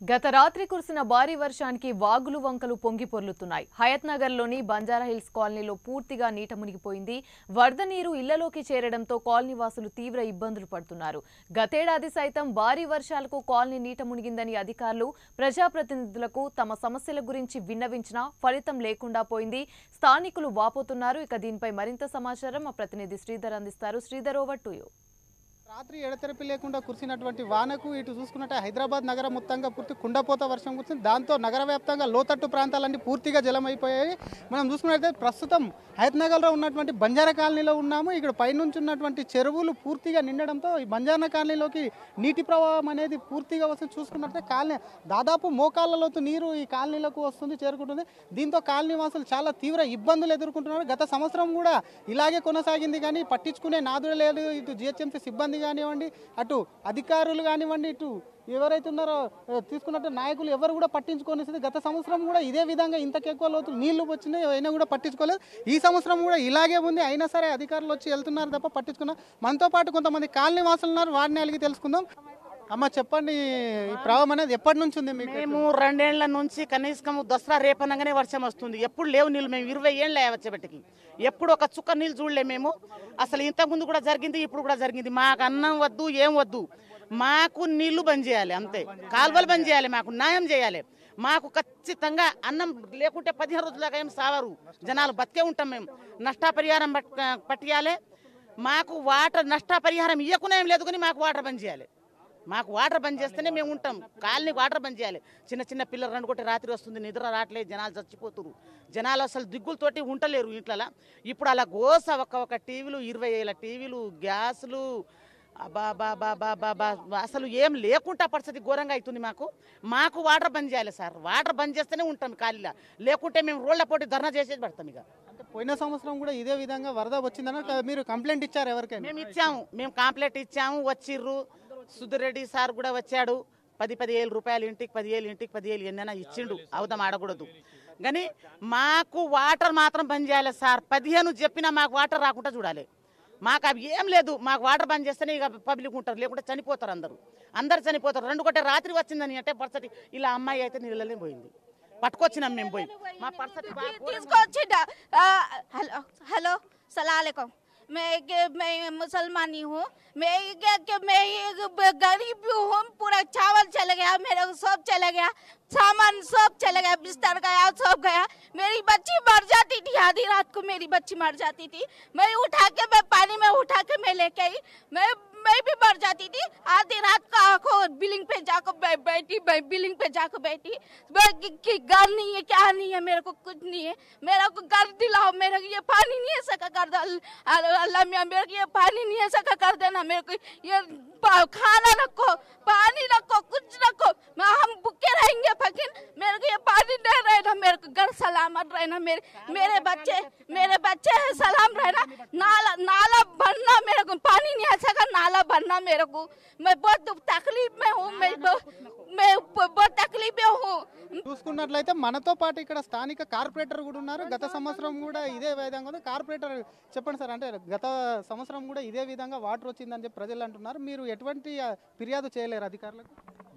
గత రాత్రి కురిసిన భారీ వర్షానికి వాగులు వంకలు పొంగి పొర్లుతున్నాయి హయత్ నగర్లోని బంజారా హిల్స్ కాలనీలో పూర్తిగా నీట మునిగిపోయింది వరద నీరు ఇళ్లలోకి చేరడంతో కాలనీ వాసులు తీవ్ర ఇబ్బందులు పడుతున్నారు గతేడాది సైతం భారీ వర్షాలకు కాలనీ నీట మునిగిందని అధికారులు ప్రజాప్రతినిధులకు తమ సమస్యల గురించి విన్నవించినా ఫలితం లేకుండా పోయింది స్థానికులు వాపోతున్నారు ఇక దీనిపై మరింత సమాచారం మా ప్రతినిధి శ్రీధర్ అందిస్తారు శ్రీధర్ ఓవర్ టు యూ రాత్రి ఎడతెరపి లేకుండా కురిసినటువంటి వానకు ఇటు చూసుకున్నట్టే హైదరాబాద్ నగరం మొత్తంగా పూర్తి కుండపోత వర్షం కురిసింది దాంతో నగర వ్యాప్తంగా లోతట్టు ప్రాంతాలన్నీ పూర్తిగా జలమైపోయాయి మనం చూసుకున్నట్లయితే ప్రస్తుతం హయత్ నగర్లో ఉన్నటువంటి బంజారా కాలనీలో ఉన్నాము ఇక్కడ పైనుంచి ఉన్నటువంటి చెరువులు పూర్తిగా నిండడంతో ఈ బంజారా కాలనీలోకి నీటి ప్రవాహం అనేది పూర్తిగా వస్తుంది చూసుకున్నట్టే కాలనీ దాదాపు మోకాళ్ళ లోతు నీరు ఈ కాలనీలకు వస్తుంది చేరుకుంటుంది దీంతో కాలనీ వాసులు చాలా తీవ్ర ఇబ్బందులు ఎదుర్కొంటున్నారు గత సంవత్సరం కూడా ఇలాగే కొనసాగింది కానీ పట్టించుకునే నాదుడు లేదు ఇటు జిహెచ్ఎంసీ సిబ్బంది కానివ్వండి అటు అధికారులు కానివ్వండి ఇటు ఎవరైతే ఉన్నారో ఆ, తీసుకున్నట్టు నాయకులు ఎవరు కూడా పట్టించుకొని గత సంవత్సరం కూడా ఇదే విధంగా ఇంతకెక్కువ లోతులు నీళ్లు వచ్చినాయి అయినా కూడా పట్టించుకోలేదు ఈ సంవత్సరం కూడా ఇలాగే ఉంది అయినా సరే అధికారులు వచ్చి వెళ్తున్నారు తప్ప పట్టించుకున్నారు మనతో పాటు కొంతమంది కాలనీ వాసులు ఉన్నారు వారిని అడిగి తెలుసుకుందాం అమ్మ చెప్పండి ఈ ప్రభావం అనేది ఎప్పటి నుంచి ఉంది మీకు మేము రెండేళ్ల నుంచి కనీసం దసరా రేపనగానే వర్షం వస్తుంది ఎప్పుడు లేవు నీళ్ళు మేము ఇరవై ఏళ్ళు వచ్చేబట్టికి ఎప్పుడు ఒక చుక్క నీళ్ళు చూడలే మేము అసలు ఇంతకుముందు కూడా జరిగింది ఇప్పుడు కూడా జరిగింది మాకు అన్నం వద్దు ఏం వద్దు మాకు నీళ్లు బంద్ చేయాలి అంతే కాలువలు బంద్ చేయాలి మాకు న్యాయం చేయాలి మాకు ఖచ్చితంగా అన్నం లేకుంటే పదిహేను రోజులాగా ఏం సావరు జనాలు బతికే ఉంటాం మేము నష్టపరిహారం పట్- పట్టియాలి మాకు వాటర్ నష్టపరిహారం ఇవ్వకునే ఏం లేదు కానీ మాకు వాటర్ బంద్ చేయాలి మాకు వాటర్ బంద్ చేస్తేనే మేము ఉంటాం కాలనీ వాటర్ బంద్ చేయాలి చిన్న చిన్న పిల్లలు రెండు కొట్టి రాత్రి వస్తుంది నిద్ర రావట్లేదు జనాలు చచ్చిపోతున్నారు జనాలు అసలు దిగ్గులతోటి ఉండలేరు ఇంట్లో ఇప్పుడు అలా గోస ఒక ఒక టీవీలు ఇరవై ఏళ్ళ టీవీలు గ్యాసులు అబ్బా బా బా బా బా బా బా. అసలు ఏం లేకుండా పరిస్థితి ఘోరంగా అవుతుంది మాకు మాకు వాటర్ బంద్ చేయాలి సార్ వాటర్ బంద్ చేస్తేనే ఉంటాం ఖాళీలో లేకుంటే మేము రోడ్ల పోటీ ధర్నా చేసేది పడతాం ఇక అంటే పోయిన సంవత్సరం కూడా ఇదే విధంగా వరద వచ్చిందని క- మీరు కంప్లైంట్ ఇచ్చారు ఎవరికైనా మేము ఇచ్చాము మేము కాంప్లైంట్ ఇచ్చాము వచ్చిర్రు సుధిరెడ్డి సార్ కూడా వచ్చాడు పది పదివేలు రూపాయలు ఇంటికి పదివేలు ఇంటికి పదివేలు ఎన్నైనా ఇచ్చిండు అవుదాం ఆడకూడదు కానీ మాకు వాటర్ మాత్రం బంద్ చేయాలి సార్ పదిహేను చెప్పినా మాకు వాటర్ రాకుండా చూడాలి మాకు అవి ఏం లేదు మాకు వాటర్ బంద్ చేస్తేనే ఇక పబ్లిక్ ఉంటారు లేకుంటే చనిపోతారు అందరూ అందరు చనిపోతారు రెండు కొట్టే రాత్రి వచ్చిందని అంటే పరిస్థితి ఇలా అమ్మాయి అయితే నీళ్ళనే పోయింది పట్టుకొచ్చినాం మేము పోయి మా పరిస్థితి బాగా ఘోరంగా తీసుకొచ్చిండ ఆ, హలో హలో సలాలేకం मैं के- मैं मुसलमानी हूँ मैं क्या कि मैं एक ब- गरीब भी हूँ पूरा चावल चला गया मेरा सब चला गया सामान सब चला गया बिस्तर गया सब गया मेरी बच्ची मर जाती थी आधी रात को मेरी बच्ची मर जाती थी मैं उठा के मैं पानी में उठा के मैं लेके आई मैं मैं भी मर जाती थी आधी रात को आंखों बिलिंग पे जाकर बै, बैठी बै, बिलिंग पे जाकर बैठी मैं कि, कि घर नहीं है क्या नहीं है मेरे को कुछ नहीं है मेरा को घर दिलाओ मेरे को ये पानी नहीं है सका कर दो अल्लाह अल्लाह मियां मेरे को ये पानी नहीं है सका कर देना मेरे को ये पा- खाना रखो पानी रखो कुछ रखो मैं हम भूखे रहेंगे फकीर मेरे को ये पानी नहीं रहना मेरे को घर सलामत रहना मेरे मेरे बच्चे मेरे बच्चे हैं सलाम रहना नाला नाला भरना मेरे को पानी नहीं आ सका नाला भरना मेरे को मैं बहुत तकलीफ में हूँ मैं बहुत- मैं बहुत तकलीफ में हूँ చూసుకున్నట్లయితే మనతో పాటు ఇక్కడ స్థానిక కార్పొరేటర్ కూడా ఉన్నారు గత సంవత్సరం కూడా ఇదే విధంగా ఉంది కార్పొరేటర్ చెప్పండి సార్ అంటే గత సంవత్సరం కూడా ఇదే విధంగా వాటర్ వచ్చిందని చెప్పి ప్రజలు అంటున్నారు మీరు ఎటువంటి ఆ, ఫిర్యాదు చేయలేరు అధికారులకు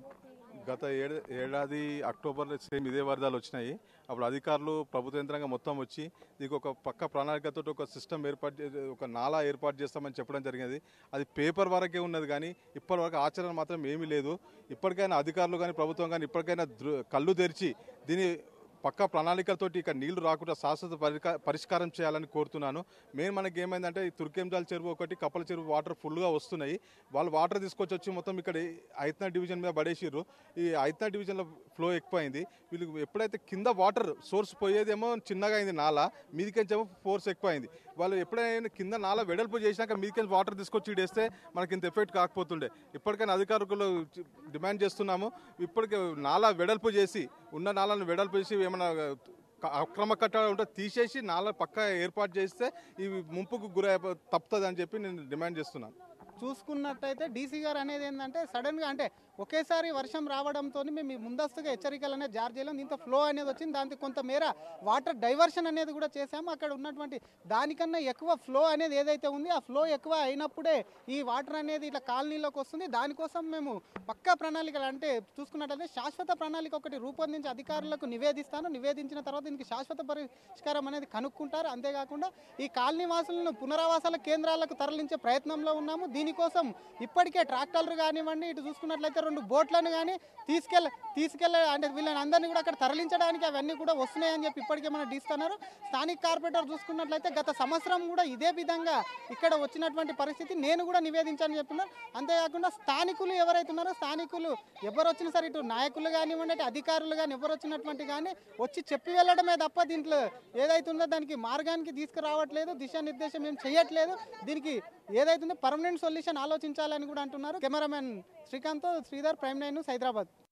గత ఏడు ఏడాది అక్టోబర్లో సేమ్ ఇదే వరదలు వచ్చినాయి అప్పుడు అధికారులు ప్రభుత్వ యంత్రాంగం మొత్తం వచ్చి దీనికి ఒక పక్క ప్రణాళికతో ఒక సిస్టమ్ ఏర్పాటు చే- ఒక నాలా ఏర్పాటు చేస్తామని చెప్పడం జరిగింది అది పేపర్ వరకే ఉన్నది కానీ ఇప్పటి వరకు ఆచరణ మాత్రం ఏమీ లేదు ఇప్పటికైనా అధికారులు కానీ ప్రభుత్వం కానీ ఇప్పటికైనా దృ- కళ్ళు తెరిచి దీని పక్క ప్రణాళికలతోటి ఇక నీళ్లు రాకుండా శాశ్వత పరిక- పరిష్కారం చేయాలని కోరుతున్నాను మెయిన్ మనకి ఏమైందంటే ఈ తుర్కెంజాల్ చెరువు ఒకటి కప్పల చెరువు వాటర్ ఫుల్గా వస్తున్నాయి వాళ్ళు వాటర్ తీసుకొచ్చి వచ్చి మొత్తం ఇక్కడ ఐత్నా డివిజన్ మీద పడేసిర్రు ఈ ఐత్నా డివిజన్లో ఫ్లో ఎక్కువైంది వీళ్ళు ఎప్పుడైతే కింద వాటర్ సోర్స్ పోయేదేమో చిన్నగా అయింది నాల మీదికెంచేమో ఫోర్స్ ఎక్కువైంది వాళ్ళు ఎప్పుడైనా కింద నాల వెడల్పు చేసినాక మీదికెళ్ళి వాటర్ తీసుకొచ్చి ఇడేస్తే మనకి ఇంత ఎఫెక్ట్ కాకపోతుండే ఇప్పటికైనా అధికారులు డిమాండ్ చేస్తున్నాము ఇప్పటికే నాలా వెడల్పు చేసి ఉన్న నాలను వెడల్పు చేసి ఏమైనా క- అక్రమ కట్టడం ఉంటే తీసేసి నాల పక్క ఏర్పాటు చేస్తే ఇవి ముంపుకు గురై తప్పుతుంది అని చెప్పి నేను డిమాండ్ చేస్తున్నాను చూసుకున్నట్టయితే డీసీ గారు అనేది ఏంటంటే సడన్ గా అంటే ఒకేసారి వర్షం రావడంతో మేము ఈ ముందస్తుగా హెచ్చరికలు అనేది జారీ చేయలేం దీంతో ఫ్లో అనేది వచ్చింది దాంతో కొంతమేర వాటర్ డైవర్షన్ అనేది కూడా చేశాము అక్కడ ఉన్నటువంటి దానికన్నా ఎక్కువ ఫ్లో అనేది ఏదైతే ఉంది ఆ ఫ్లో ఎక్కువ అయినప్పుడే ఈ వాటర్ అనేది ఇట్లా కాలనీలోకి వస్తుంది దానికోసం మేము పక్కా ప్రణాళికలు అంటే చూసుకున్నట్లయితే శాశ్వత ప్రణాళిక ఒకటి రూపొందించి అధికారులకు నివేదిస్తాను నివేదించిన తర్వాత దీనికి శాశ్వత పరిష్కారం అనేది కనుక్కుంటారు అంతేకాకుండా ఈ కాలనీ వాసులను పునరావాసాల కేంద్రాలకు తరలించే ప్రయత్నంలో ఉన్నాము దీనికోసం ఇప్పటికే ట్రాక్టర్లు కానివ్వండి ఇటు చూసుకున్నట్లయితే రెండు బోట్లను కానీ తీసుకెళ్ళ తీసుకెళ్ళ అంటే వీళ్ళని అందరినీ కూడా అక్కడ తరలించడానికి అవన్నీ కూడా వస్తున్నాయని చెప్పి ఇప్పటికే మనం డీస్తున్నారు స్థానిక కార్పొరేటర్ చూసుకున్నట్లయితే గత సంవత్సరం కూడా ఇదే విధంగా ఇక్కడ వచ్చినటువంటి పరిస్థితి నేను కూడా నివేదించాలని చెప్తున్నారు అంతేకాకుండా స్థానికులు ఎవరైతే ఉన్నారో స్థానికులు ఎవరు వచ్చినా సరే ఇటు నాయకులు కానివ్వండి అటు అధికారులు కానీ ఎవరు వచ్చినటువంటి కానీ వచ్చి చెప్పి వెళ్ళడమే తప్ప దీంట్లో ఏదైతే ఉందో దానికి మార్గానికి తీసుకురావట్లేదు దిశానిర్దేశం ఏం చేయట్లేదు దీనికి ఏదైతుందో పర్మనెంట్ సొల్యూషన్ ఆలోచించాలని కూడా అంటున్నారు cameraman Srikanth Sridhar prime nine news Hyderabad